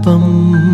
ഓണത്തിനൊപ്പം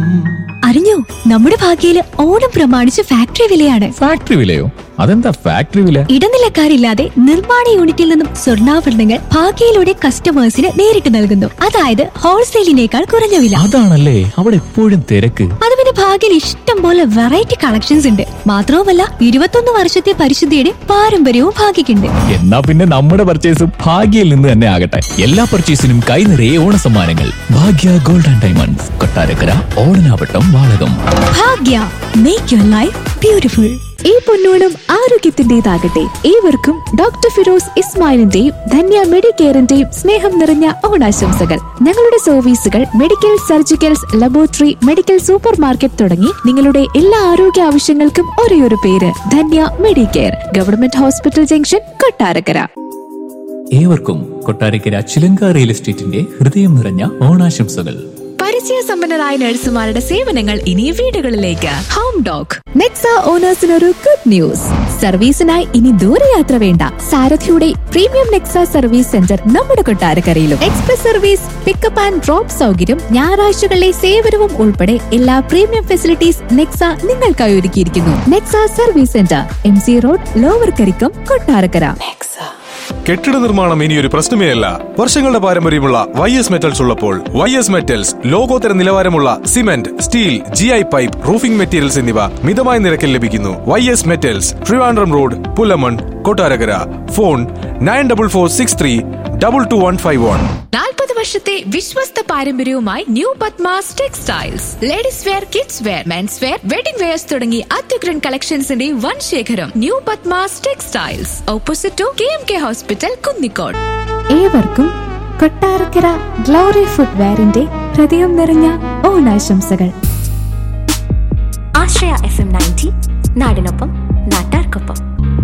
അറിഞ്ഞോ നമ്മുടെ ഭാഗ്യയില് ഓണം പ്രമാണിച്ച് ഫാക്ടറി വിലയാണ് ഫാക്ടറി വിലയോ അതെന്താ ഫാക്ടറി വില ഇടനിലക്കാരില്ലാതെ നിർമ്മാണ യൂണിറ്റിൽ നിന്നും സ്വർണ്ണാഭരണങ്ങൾ ഭാഗ്യയിലൂടെ കസ്റ്റമേഴ്സിന് നേരിട്ട് നൽകുന്നു അതായത് ഹോൾസെയിലിനേക്കാൾ കുറഞ്ഞ വില അതാണല്ലേ അവിടെ എപ്പോഴും തിരക്ക് അത് പിന്നെ ഭാഗ്യയിൽ ഇഷ്ടം പോലെ വെറൈറ്റി കളക്ഷൻസ് ഉണ്ട് മാത്രവുമല്ല ഇരുപത്തൊന്ന് വർഷത്തെ പരിശുദ്ധിയുടെ പാരമ്പര്യവും ഭാഗ്യക്കുണ്ട് എന്നാ പിന്നെ നമ്മുടെ പർച്ചേസും ഭാഗ്യയിൽ നിന്ന് തന്നെ ആകട്ടെ എല്ലാ പർച്ചേസിനും കൈ നിറയെ ഓണസമ്മാനങ്ങൾ Bhagya gold and diamonds Kottarakkara Odanavattom Valakom Bhagya make your life beautiful ഈ പൊന്നോണം ആരോഗ്യത്തിന്റേതാകട്ടെ ഏവർക്കും ഡോക്ടർ ഫിറോസ് ഇസ്മായിലിന്റെയും ധന്യ മെഡിക്കെയറിന്റെയും സ്നേഹം നിറഞ്ഞ ഓണാശംസകൾ ഞങ്ങളുടെ സർവീസുകൾ medical surgicals laboratory medical supermarket തുടങ്ങി നിങ്ങളുടെ എല്ലാ ആരോഗ്യ ആവശ്യങ്ങൾക്കും ഒരേയൊരു പേര് Dhanya Medicare government hospital junction Kottarakkara ഏവർക്കും കൊട്ടാരക്കര ചിലങ്ക റിയൽ എസ്റ്റേറ്റിന്റെ ഹൃദയം നിറഞ്ഞ ഓണാശംസകൾ പരിചയസമ്പന്നരായ നഴ്സുമാരുടെ സേവനങ്ങൾ ഇനി വീടുകളിലേക്ക് ഹോം ഡോഗ് നെക്സ ഓണേഴ്സിനൊരു ഗുഡ് ന്യൂസ് സർവീസിനായി ഇനി ദൂരയാത്ര വേണ്ട സാരഥിയുടെ പ്രീമിയം നെക്സ സർവീസ് സെന്റർ നമ്മുടെ കൊട്ടാരക്കരയിലും express service pickup and drop സൗകര്യം ഞായറാഴ്ചകളിലെ സേവനവും ഉൾപ്പെടെ എല്ലാ പ്രീമിയം ഫെസിലിറ്റീസ് നെക്സ നിങ്ങൾക്കായി ഒരുക്കിയിരിക്കുന്നു Nexa service centre M C road lower Karikkam Kottarakkara കെട്ടിട നിർമ്മാണം ഇനി ഒരു പ്രശ്നമേ അല്ല വർഷങ്ങളുടെ പാരമ്പര്യമുള്ള വൈ എസ് മെറ്റൽസ് ഉള്ളപ്പോൾ വൈ എസ് മെറ്റൽസ് ലോകോത്തര നിലവാരമുള്ള cement steel G I pipe roofing materials എന്നിവ മിതമായ നിരക്കിൽ ലഭിക്കുന്നു Y S metals Trivandrum road Pulamon Kottarakkara phone nine double four six three double two one five one നാൽപ്പത് വർഷത്തെ വിശ്വസ്ത പാരമ്പര്യവുമായി new Padmas textiles ladies wear kids wear men's wear wedding wears തുടങ്ങി അത്യുഗ്രൻ കളക്ഷൻസിന്റെ വൻ ശേഖരം new Padmas textiles opposite to K M K hospital Kunnicode ഏവർക്കും കൊട്ടാരക്കര ഗ്ലോറി ഫുട്വെയറിന്റെ ഹൃദയം നിറഞ്ഞ ഓണാശംസകൾ ആശ്രയ എഫ് എം നയൻറ്റി നാടിനൊപ്പം നാട്ടാർക്കൊപ്പം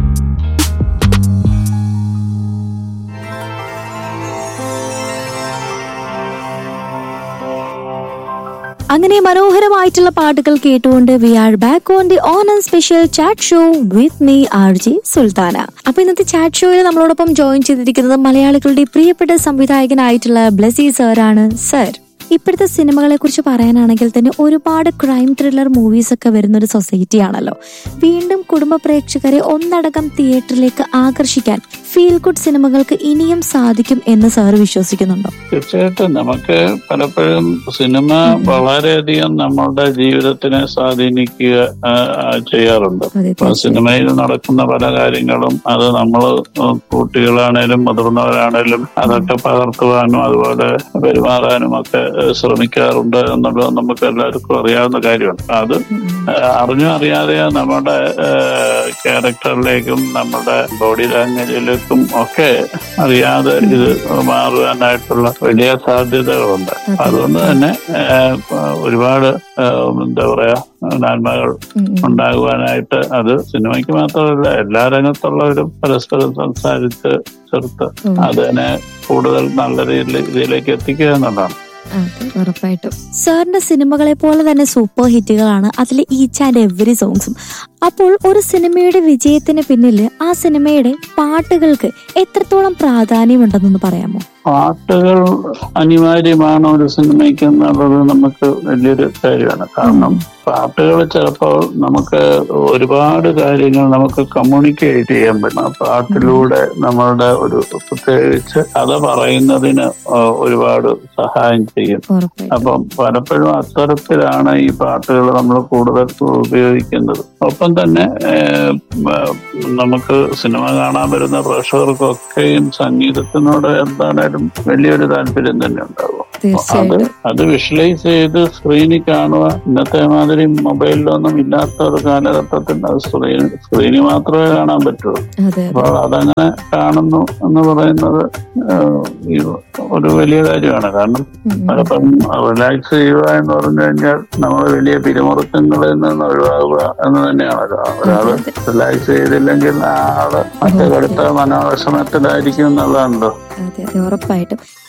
അങ്ങനെ മനോഹരമായിട്ടുള്ള പാട്ടുകൾ കേട്ടുകൊണ്ട് we are back on the Onam special chat show with me R J Sultana അപ്പൊ ഇന്നത്തെ ചാറ്റ് ഷോയിൽ നമ്മളോടൊപ്പം ജോയിൻ ചെയ്തിരിക്കുന്നത് മലയാളികളുടെ പ്രിയപ്പെട്ട സംവിധായകനായിട്ടുള്ള ബ്ലസി സാറാണ് സർ ഇപ്പോഴത്തെ സിനിമകളെ കുറിച്ച് പറയാനാണെങ്കിൽ തന്നെ ഒരുപാട് ക്രൈം ത്രില്ലർ മൂവീസ് ഒക്കെ വരുന്ന ഒരു സൊസൈറ്റി ആണല്ലോ വീണ്ടും കുടുംബ പ്രേക്ഷകരെ ഒന്നടങ്കം തിയേറ്ററിലേക്ക് ആകർഷിക്കാൻ ഫീൽ ഗുഡ് സിനിമകൾക്ക് ഇനിയും സാധിക്കും എന്ന് സാർ വിശ്വസിക്കുന്നുണ്ടോ തീർച്ചയായിട്ടും നമുക്ക് പലപ്പോഴും സിനിമ വളരെയധികം നമ്മളുടെ ജീവിതത്തിനെ സ്വാധീനിക്കുക ആ, ആ, ചെയ്യാറുണ്ട് അതെ, ഇപ്പൊ സിനിമയിൽ നടക്കുന്ന പല കാര്യങ്ങളും അത് നമ്മൾ കുട്ടികളാണേലും മുതിർന്നവരാണേലും അതൊക്കെ പകർത്തുവാനും അതുപോലെ പെരുമാറാനും ഒക്കെ ഏഹ്, ശ്രമിക്കാറുണ്ട് എന്നുള്ളത് നമുക്ക് എല്ലാവർക്കും അറിയാവുന്ന കാര്യമാണ് അത് ഏഹ്, അറിഞ്ഞോ അറിയാതെയോ നമ്മുടെ ഏഹ്, ക്യാരക്ടറിലേക്കും നമ്മുടെ ബോഡി ലാംഗ്വേജിലേക്കും ഒക്കെ അറിയാതെ ഇത് മാറുവാനായിട്ടുള്ള വലിയ സാധ്യതകളുണ്ട് അതുകൊണ്ട് തന്നെ ഏഹ്, ഒരുപാട് ഏഹ്, എന്താ പറയാ നന്മകൾ ഉണ്ടാകുവാനായിട്ട് അത് സിനിമയ്ക്ക് മാത്രമല്ല എല്ലാ രംഗത്തുള്ളവരും പരസ്പരം സംസാരിച്ച് ചേർത്ത് അതിനെ കൂടുതൽ നല്ല രീതിയിൽ ഇതിലേക്ക് എത്തിക്കുക എന്നുള്ളതാണ് അതെ ഉറപ്പായിട്ടും സാറിന്റെ സിനിമകളെ പോലെ തന്നെ സൂപ്പർ ഹിറ്റുകളാണ് അതിൽ ഈച്ച് ആൻഡ് എവറി സോങ്സും അപ്പോൾ ഒരു സിനിമയുടെ വിജയത്തിന് പിന്നിൽ ആ സിനിമയുടെ പാട്ടുകൾക്ക് എത്രത്തോളം പ്രാധാന്യമുണ്ടെന്നൊന്ന് പറയാമോ പാട്ടുകൾ അനിവാര്യമാണ് ഒരു സിനിമയ്ക്ക് എന്നുള്ളത് നമുക്ക് വലിയൊരു കാര്യമാണ് കാരണം പാട്ടുകൾ ചിലപ്പോൾ നമുക്ക് ഒരുപാട് കാര്യങ്ങൾ നമുക്ക് കമ്മ്യൂണിക്കേറ്റ് ചെയ്യാൻ പറ്റും ആ പാട്ടിലൂടെ നമ്മളുടെ ഒരു പ്രത്യേകിച്ച് കഥ പറയുന്നതിന് ആ, ഒരുപാട് സഹായം ചെയ്യും ഉറപ്പായിട്ടും അപ്പം പലപ്പോഴും അത്തരത്തിലാണ് ഈ പാട്ടുകൾ നമ്മൾ കൂടുതൽ ഉപയോഗിക്കുന്നത് ഒപ്പം തന്നെ ഏഹ്, മ- നമുക്ക് സിനിമ കാണാൻ വരുന്ന പ്രേക്ഷകർക്കൊക്കെയും സംഗീതത്തിനോട് എന്താണേലും വലിയൊരു താല്പര്യം തന്നെ ഉണ്ടാകും അത് തീർച്ചയായിട്ടും അത് വിഷ്വലൈസ് ചെയ്ത് സ്ക്രീനിൽ കാണുക ഇന്നത്തെ മാതിരി മൊബൈലിലൊന്നും ഇല്ലാത്ത ഒരു കാലഘട്ടത്തിൽ അത് സ്ക്രീൻ സ്ക്രീനിൽ മാത്രമേ കാണാൻ പറ്റുള്ളൂ അതെ അപ്പോൾ അതങ്ങനെ കാണുന്നു എന്ന് പറയുന്നത് ഏഹ്, ഈ ഒരു വലിയ കാര്യമാണ് കാരണം പലപ്പോഴും റിലാക്സ് ചെയ്യുക എന്ന് പറഞ്ഞു കഴിഞ്ഞാൽ നമ്മൾ വലിയ പിരിമുറുക്കങ്ങളിൽ നിന്ന് ഒഴിവാകുക എന്ന് തന്നെയാണല്ലോ ഒരാള് റിലാക്സ് ചെയ്തില്ലെങ്കിൽ ആ ആള് മറ്റേ കടുത്ത മനോവിഷമത്തിലായിരിക്കും എന്നുള്ളതാണല്ലോ അതെ അതെ ഉറപ്പായിട്ടും